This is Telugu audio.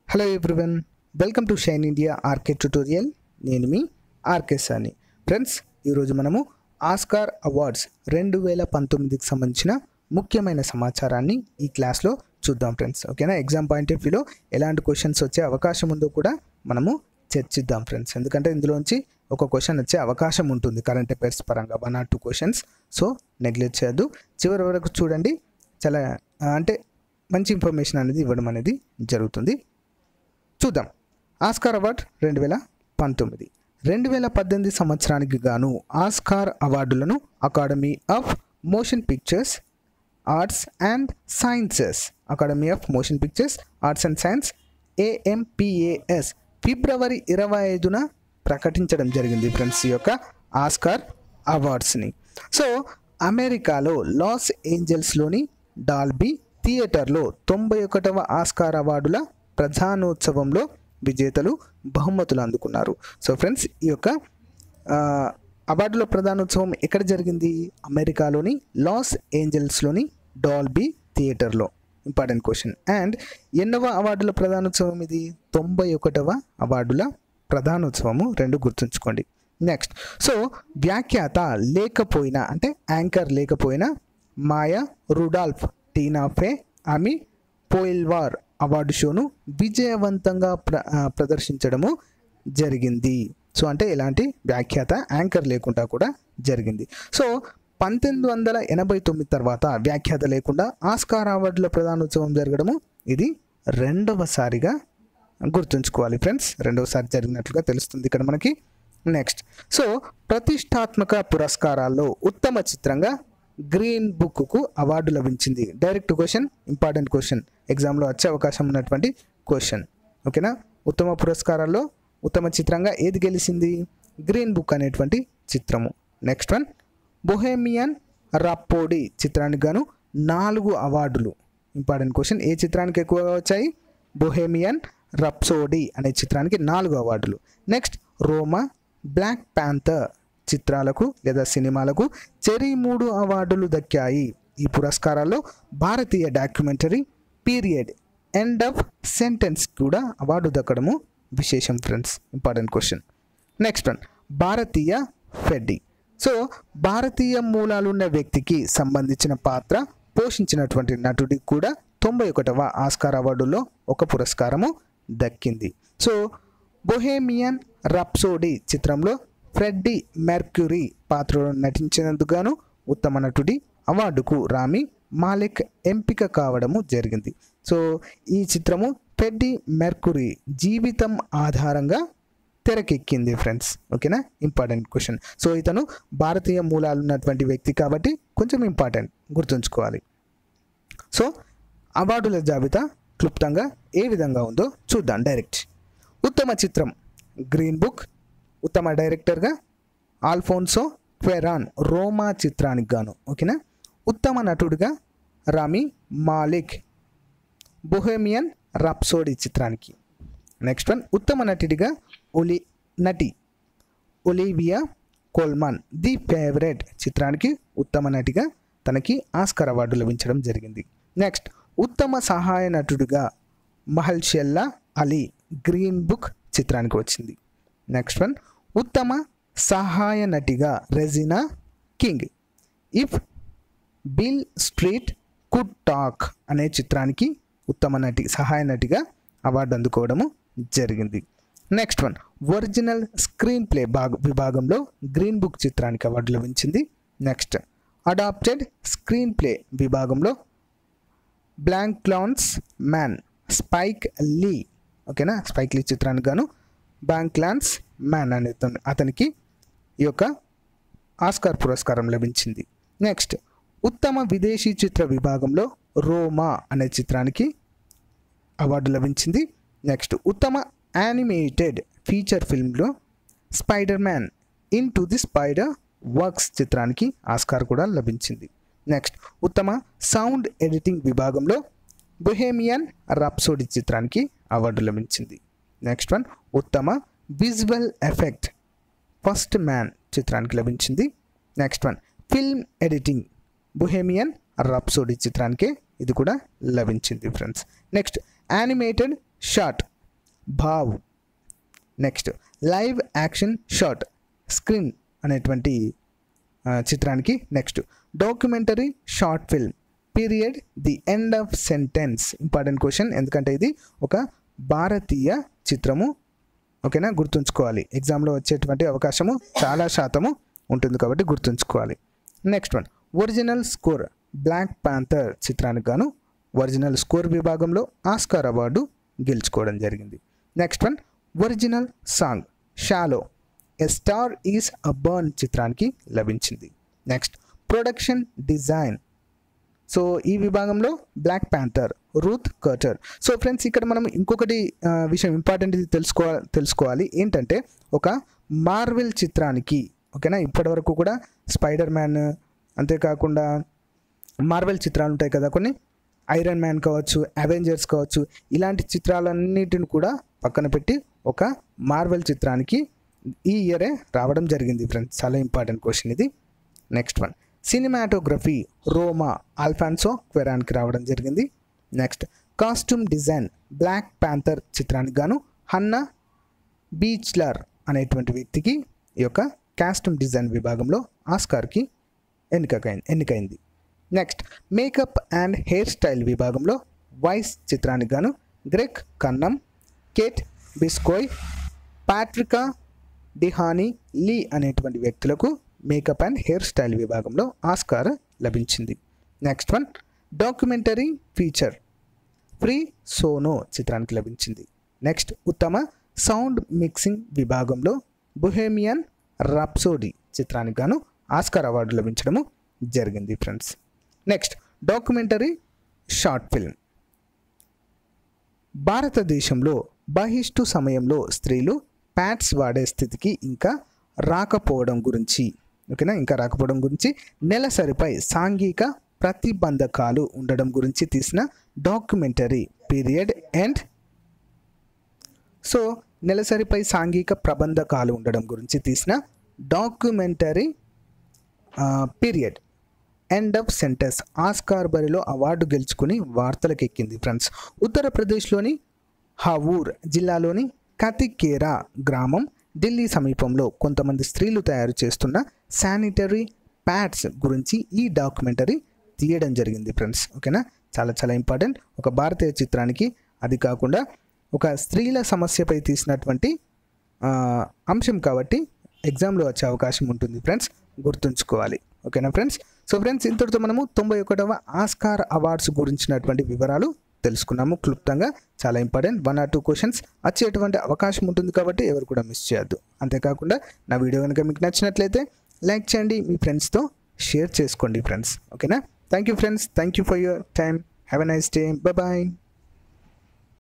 hello everyone welcome to Shine India RK Tutorial నేను మీ ఆర్కే సాని ఫ్రెండ్స్ ఈరోజు మనము ఆస్కార్ అవార్డ్స్ రెండు వేల పంతొమ్మిదికి సంబంధించిన ముఖ్యమైన సమాచారాన్ని ఈ క్లాస్లో చూద్దాం ఫ్రెండ్స్ ఓకేనా ఎగ్జామ్ పాయింట్ ఆఫ్ వ్యూలో ఎలాంటి క్వశ్చన్స్ వచ్చే అవకాశం ఉందో కూడా మనము చర్చిద్దాం ఫ్రెండ్స్ ఎందుకంటే ఇందులోంచి ఒక క్వశ్చన్ వచ్చే అవకాశం ఉంటుంది కరెంట్ అఫైర్స్ పరంగా one or two questions so neglect చేయొద్దు చివరి వరకు చూడండి చాలా ఆ, అంటే మంచి ఇన్ఫర్మేషన్ అనేది ఇవ్వడం అనేది జరుగుతుంది చూద్దాం ఆస్కార్ అవార్డ్ రెండు వేల పంతొమ్మిది రెండు వేల పద్దెనిమిది సంవత్సరానికి గాను ఆస్కార్ అవార్డులను Academy of Motion Pictures Arts and Sciences Academy of Motion Pictures Arts and Science AMPAS ఫిబ్రవరి ఇరవై ఐదున ప్రకటించడం జరిగింది ఫ్రెండ్స్ ఈ యొక్క ఆస్కార్ అవార్డ్స్ని సో అమెరికాలో లాస్ ఏంజల్స్లోని డాల్బీ థియేటర్లో తొంభై ఒకటవ ఆస్కార్ అవార్డుల ప్రధానోత్సవంలో విజేతలు బహుమతులు అందుకున్నారు సో ఫ్రెండ్స్ ఈ యొక్క ఆ, అవార్డుల ప్రధానోత్సవం ఎక్కడ జరిగింది అమెరికాలోని లాస్ ఏంజల్స్లోని డాల్బీ థియేటర్లో ఇంపార్టెంట్ క్వశ్చన్ అండ్ ఎన్నవ అవార్డుల ప్రధానోత్సవం ఇది తొంభై ఒకటవ అవార్డుల ప్రధానోత్సవము రెండు గుర్తుంచుకోండి నెక్స్ట్ సో వ్యాఖ్యాత లేకపోయినా అంటే యాంకర్ లేకపోయినా మాయా రుడాల్ఫ్ టీనాఫే ఆమె పోయిల్వార్ అవార్డు షోను విజయవంతంగా ప్ర ఆ, ప్రదర్శించడము జరిగింది సో అంటే ఎలాంటి వ్యాఖ్యాత యాంకర్ లేకుండా కూడా జరిగింది సో పంతొమ్మిది వందల ఎనభై తొమ్మిది తర్వాత వ్యాఖ్యాత లేకుండా ఆస్కార్ అవార్డుల ప్రధానోత్సవం జరగడము ఇది రెండవసారిగా గుర్తుంచుకోవాలి ఫ్రెండ్స్ రెండవసారి జరిగినట్లుగా తెలుస్తుంది ఇక్కడ మనకి నెక్స్ట్ సో ప్రతిష్టాత్మక పురస్కారాల్లో ఉత్తమ చిత్రంగా గ్రీన్ బుక్కు అవార్డు లభించింది డైరెక్ట్ క్వశ్చన్ ఇంపార్టెంట్ క్వశ్చన్ ఎగ్జామ్లో వచ్చే అవకాశం ఉన్నటువంటి క్వశ్చన్ ఓకేనా ఉత్తమ పురస్కారాల్లో ఉత్తమ చిత్రంగా ఏది గెలిచింది గ్రీన్ బుక్ అనేటువంటి చిత్రము నెక్స్ట్ వన్ బొహేమియన్ రాపోడి చిత్రానికి గాను నాలుగు అవార్డులు ఇంపార్టెంట్ క్వశ్చన్ ఏ చిత్రానికి ఎక్కువగా వచ్చాయి బొహేమియన్ రప్సోడీ అనే చిత్రానికి నాలుగు అవార్డులు నెక్స్ట్ రోమా బ్లాక్ ప్యాంథర్ చిత్రాలకు లేదా సినిమాలకు చెరీ మూడు అవార్డులు దక్కాయి ఈ పురస్కారాల్లో భారతీయ documentary period end of Sentence కూడా అవార్డు దక్కడము విశేషం friends important question next one భారతీయ ఫెడ్డి సో భారతీయ మూలాలున్న వ్యక్తికి సంబంధించిన పాత్ర పోషించినటువంటి నటుడికి కూడా తొంభై ఒకటవ ఆస్కార్ అవార్డులో ఒక పురస్కారము దక్కింది సో బొహేమియన్ రప్సోడీ చిత్రంలో ఫ్రెడ్డీ మెర్క్యూరీ పాత్రలో నటించినందుకు గాను ఉత్తమ నటుడి అవార్డుకు రామి మాలిక్ ఎంపిక కావడము జరిగింది సో ఈ చిత్రము ఫ్రెడ్డీ మెర్క్యూరీ జీవితం ఆధారంగా తెరకెక్కింది ఫ్రెండ్స్ ఓకేనా ఇంపార్టెంట్ క్వశ్చన్ సో ఇతను భారతీయ మూలాలు ఉన్నటువంటి వ్యక్తి కాబట్టి కొంచెం ఇంపార్టెంట్ గుర్తుంచుకోవాలి సో అవార్డుల జాబితా క్లుప్తంగా ఏ విధంగా ఉందో చూద్దాం డైరెక్ట్ ఉత్తమ చిత్రం గ్రీన్ బుక్ ఉత్తమ డైరెక్టర్గా ఆల్ఫోన్సో క్వెరాన్ రోమా చిత్రానికి గాను ఓకేనా ఉత్తమ నటుడిగా రామి మాలిక్ బొహేమియన్ రాప్సోడీ చిత్రానికి నెక్స్ట్ వన్ ఉత్తమ నటుడిగా ఒలి నటి ఒలివియా కోల్మాన్ ది ఫేవరెట్ చిత్రానికి ఉత్తమ నటిగా తనకి ఆస్కర్ అవార్డు లభించడం జరిగింది నెక్స్ట్ ఉత్తమ సహాయ నటుడిగా మహల్షెల్లా అలీ గ్రీన్ బుక్ చిత్రానికి వచ్చింది నెక్స్ట్ వన్ ఉత్తమ సహాయ నటిగా Regina King If Beale Street Could Talk అనే చిత్రానికి ఉత్తమ నటి సహాయ నటిగా అవార్డు అందుకోవడము జరిగింది next one original screenplay భాగ విభాగంలో గ్రీన్ బుక్ చిత్రానికి అవార్డు లభించింది నెక్స్ట్ అడాప్టెడ్ స్క్రీన్ ప్లే విభాగంలో BlacKkKlansman Spike Lee ఓకేనా స్పైక్ లీ చిత్రానికి గాను బ్యాంక్ క్లాన్స్ మ్యాన్ అనే అతను- అతనికి ఈ యొక్క ఆస్కార్ పురస్కారం లభించింది నెక్స్ట్ ఉత్తమ విదేశీ చిత్ర విభాగంలో రోమా అనే చిత్రానికి అవార్డు లభించింది నెక్స్ట్ ఉత్తమ యానిమేటెడ్ ఫీచర్ ఫిల్మ్లో Spider Man Into the Spider Verse చిత్రానికి ఆస్కార్ కూడా లభించింది నెక్స్ట్ ఉత్తమ సౌండ్ ఎడిటింగ్ విభాగంలో బొహేమియన్ రప్సోడి చిత్రానికి అవార్డు లభించింది నెక్స్ట్ వన్ ఉత్తమ విజువల్ ఎఫెక్ట్ ఫస్ట్ మ్యాన్ చిత్రానికి లభించింది next one film editing Bohemian Rhapsody చిత్రానికే ఇది కూడా లభించింది friends next animated short Bao next live action short screen అనేటువంటి ఆ, చిత్రానికి next documentary short film Period the End of Sentence important question ఎందుకంటే ఇది ఒక భారతీయ చిత్రము ఓకేనా గుర్తుంచుకోవాలి ఎగ్జామ్లో వచ్చేటువంటి అవకాశము చాలా శాతము ఉంటుంది కాబట్టి గుర్తుంచుకోవాలి next one original score Black Panther చిత్రానికి గాను ఒరిజినల్ స్కోర్ విభాగంలో ఆస్కార్ అవార్డు గెలుచుకోవడం జరిగింది next one original song Shallow A Star is a born చిత్రానికి లభించింది నెక్స్ట్ ప్రొడక్షన్ డిజైన్ సో ఈ విభాగంలో Black Panther Ruth Carter so friends ఇక్కడ మనం ఇంకొకటి ఆ, విషయం ఇంపార్టెంట్ ఇది తెలుసుకో తెలుసుకోవాలి ఏంటంటే ఒక మార్వెల్ చిత్రానికి ఓకేనా ఇప్పటివరకు కూడా స్పైడర్ మ్యాన్ అంతేకాకుండా మార్వెల్ చిత్రాలు ఉంటాయి కదా కొన్ని ఐరన్ మ్యాన్ కావచ్చు అవెంజర్స్ కావచ్చు ఇలాంటి చిత్రాలన్నిటిని కూడా పక్కన పెట్టి ఒక మార్వెల్ చిత్రానికి ఈ ఇయరే రావడం జరిగింది ఫ్రెండ్స్ చాలా ఇంపార్టెంట్ క్వశ్చన్ ఇది next one cinematography Roma Alfonso క్వెరాన్కి రావడం జరిగింది next costume design Black Panther చిత్రానికి గాను హన్నా బీచ్లర్ అనేటువంటి వ్యక్తికి ఈ యొక్క కాస్ట్యూమ్ డిజైన్ విభాగంలో ఆస్కార్కి ఎన్నికైంది ఎన్నికైంది next makeup and hair style విభాగంలో వాయిస్ చిత్రానికి గాను గ్రెక్ కన్నం కేట్ బిస్కోయ్ పాట్రికా డిహానీ లీ అనేటువంటి వ్యక్తులకు మేకప్ అండ్ హెయిర్ స్టైల్ విభాగంలో ఆస్కార్ లభించింది next one documentary feature Free Solo చిత్రానికి లభించింది నెక్స్ట్ ఉత్తమ సౌండ్ మిక్సింగ్ విభాగంలో బొహేమియన్ రాప్సోడీ చిత్రానికి గాను ఆస్కార్ అవార్డు లభించడము జరిగింది friends next documentary short film భారతదేశంలో బహిష్టు సమయంలో స్త్రీలు ప్యాడ్స్ వాడే స్థితికి ఇంకా రాకపోవడం గురించి ఓకేనా ఇంకా రాకపోవడం గురించి నెలసరిపై సాంఘిక ప్రతిబంధకాలు ఉండడం గురించి తీసిన డాక్యుమెంటరీ పీరియడ్ అండ్ సో నెలసరిపై సాంఘిక ప్రబంధకాలు ఉండడం గురించి తీసిన documentary period end of sentence Oscar బరిలో అవార్డు గెలుచుకుని వార్తలకు ఎక్కింది ఫ్రెండ్స్ ఉత్తరప్రదేశ్లోని హవూర్ జిల్లాలోని కతికేరా గ్రామం ఢిల్లీ సమీపంలో కొంతమంది స్త్రీలు తయారు చేస్తున్న శానిటరీ ప్యాడ్స్ గురించి ఈ డాక్యుమెంటరీ తీయడం జరిగింది ఫ్రెండ్స్ ఓకేనా చాలా చాలా ఇంపార్టెంట్ ఒక భారతీయ చిత్రానికి అది కాకుండా ఒక స్త్రీల సమస్యపై తీసినటువంటి ఆ, అంశం కాబట్టి ఎగ్జామ్లో వచ్చే అవకాశం ఉంటుంది ఫ్రెండ్స్ గుర్తుంచుకోవాలి ఓకేనా ఫ్రెండ్స్ సో ఫ్రెండ్స్ ఇంతటితో మనము తొంభై ఒకటవ ఆస్కార్ అవార్డ్స్ గురించినటువంటి వివరాలు తెలుసుకున్నాము క్లుప్తంగా చాలా important one or two questions వచ్చేటువంటి అవకాశం ఉంటుంది కాబట్టి ఎవరు కూడా మిస్ చేయొద్దు అంతేకాకుండా నా వీడియో కనుక మీకు నచ్చినట్లయితే లైక్ చేయండి మీ ఫ్రెండ్స్తో షేర్ చేసుకోండి ఫ్రెండ్స్ ఓకేనా thank you friends thank you for your time have a nice day bye